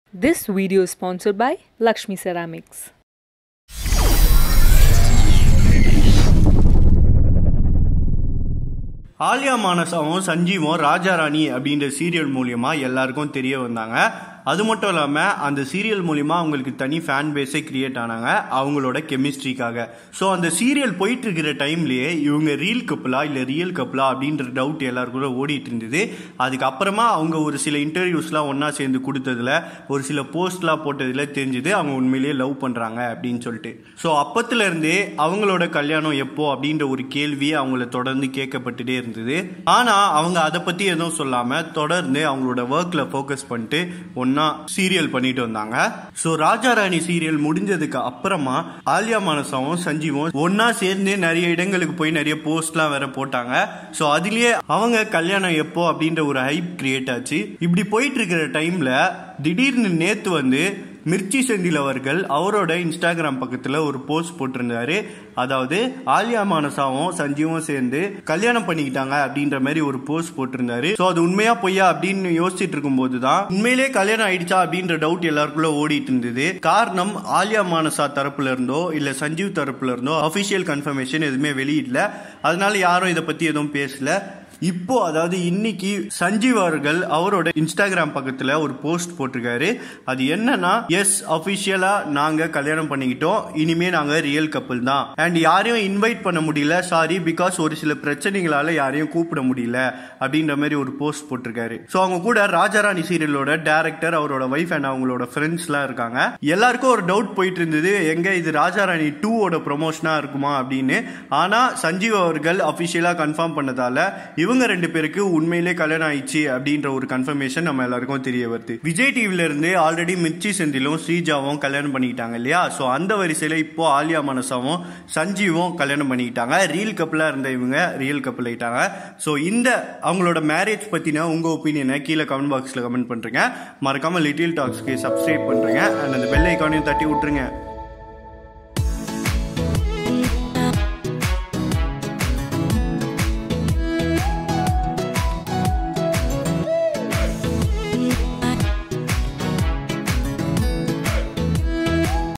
This video is sponsored by Lakshmi Ceramics. Alia மானசாவும் சஞ்சீவும் ராஜாராணி அப்படின்ற serial மூலியமா எல்லாருக்கும் தெரிய வந்தாங்க அது மட்டும் இல்லாமல் அந்த சீரியல் மூலியமா அவங்களுக்கு தனி ஃபேன் பேஸே கிரியேட் ஆனாங்க அவங்களோட கெமிஸ்ட்ரிக்காக ஸோ அந்த சீரியல் போயிட்டு இருக்கிற டைம்லயே இவங்க ரீல் கப்பலா இல்லை ரியல் கப்பலா அப்படின்ற டவுட் எல்லாருக்கும் ஓடிட்டு இருந்தது அதுக்கப்புறமா அவங்க ஒரு சில இன்டர்வியூஸ்லாம் ஒன்றா சேர்ந்து கொடுத்ததுல ஒரு சில போஸ்ட்லாம் போட்டதுல தெரிஞ்சது அவங்க உண்மையிலேயே லவ் பண்ணுறாங்க அப்படின்னு சொல்லிட்டு ஸோ அப்பத்துல இருந்தே அவங்களோட கல்யாணம் எப்போ அப்படின்ற ஒரு கேள்வி அவங்கள தொடர்ந்து கேட்கப்பட்டுட்டே இருந்தது ஆனால் அவங்க அதை பற்றி எதுவும் சொல்லாமல் தொடர்ந்து அவங்களோட ஒர்க்கில் ஃபோக்கஸ் பண்ணிட்டு ஒன்றா சீரியல் பண்ணிட்டு வந்தாங்க ஸோ ராஜாராணி சீரியல் முடிஞ்சதுக்கு அப்புறமா ஆலியா மானசாவும் சஞ்சீவும் ஒன்னா சேர்ந்து நிறைய இடங்களுக்கு போய் நிறைய போஸ்ட்லாம் வேற போட்டாங்க ஸோ அதுலயே அவங்க கல்யாணம் எப்போ அப்படின்ற ஒரு ஹைப் கிரியேட் ஆச்சு இப்படி போயிட்டு இருக்கிற டைம்ல திடீர்னு நேத்து வந்து மிர்ச்சி செந்தில் அவர்கள் அவரோட இன்ஸ்டாகிராம் பக்கத்தில் ஒரு போஸ்ட் போட்டிருந்தாரு அதாவது ஆலியா மானசாவும் சஞ்சீவும் சேர்ந்து கல்யாணம் பண்ணிக்கிட்டாங்க அப்படின்ற மாதிரி ஒரு போஸ்ட் போட்டிருந்தாரு ஸோ அது உண்மையா பொய்யா அப்படின்னு யோசிச்சுட்டு இருக்கும்போது தான் உண்மையிலேயே கல்யாணம் ஆயிடுச்சா அப்படின்ற டவுட் எல்லாருக்குள்ள ஓடிட்டு இருந்தது காரணம் ஆலியா மானசா தரப்புல இருந்தோ இல்ல சஞ்சீவ் தரப்புல இருந்தோ அபிஷியல் கன்ஃபர்மேஷன் எதுவுமே வெளியிடல அதனால யாரும் இதை பத்தி எதுவும் பேசல இப்போ அதாவது இன்னைக்கு சஞ்சீவ் அவர்கள் அவரோட இன்ஸ்டாகிராம் பக்கத்துல ஒரு போஸ்ட் போட்டிருக்காரு அது என்னன்னா எஸ் அபிஷியலா நாங்க கல்யாணம் பண்ணிக்கிட்டோம் இனிமே நாங்க ரியல் கப்பல் தான் அண்ட் யாரையும் இன்வைட் பண்ண முடியல சாரி பிகாஸ் ஒரு சில பிரச்சனைகளால யாரையும் கூப்பிட முடியல அப்படின்ற மாதிரி ஒரு போஸ்ட் போட்டிருக்காரு ஸோ அவங்க கூட ராஜாராணி சீரியலோட டேரக்டர் அவரோட ஒய்ஃப் அண்ட் அவங்களோட ஃப்ரெண்ட்ஸ்லாம் இருக்காங்க எல்லாருக்கும் ஒரு டவுட் போயிட்டு இருந்தது எங்க இது ராஜாராணி டூவோட ப்ரொமோஷனா இருக்குமா அப்படின்னு ஆனா சஞ்சீவ் அவர்கள் அபிஷியலா கன்ஃபார்ம் பண்ணதால இவங்க ரெண்டு பேருக்கு உண்மையிலே கல்யாணம் ஆயிடுச்சு அப்படின்ற ஒரு கன்ஃபர்மேஷன் நம்ம எல்லாருக்கும் தெரிய வருது விஜய் டிவில இருந்து ஆல்ரெடி மிர்ச்சி செந்திலும் ஸ்ரீஜாவும் கல்யாணம் பண்ணிக்கிட்டாங்க இல்லையா ஸோ அந்த வரிசையில இப்போ ஆலியா மனசாவும் சஞ்சீவும் கல்யாணம் பண்ணிக்கிட்டாங்க ரீல் கப்பலா இருந்த இவங்க ரியல் கப்பல் ஆயிட்டாங்க ஸோ இந்த அவங்களோட மேரேஜ் பத்தின உங்க ஒப்பீனியனை கீழே கமெண்ட் பாக்ஸ்ல கமெண்ட் பண்றீங்க மறக்காம லிட்டில் டாக்ஸ்க்கு சப்ஸ்கிரைப் பண்றீங்க அண்ட் அந்த பெல் ஐக்கானையும் தட்டி விட்டுருங்க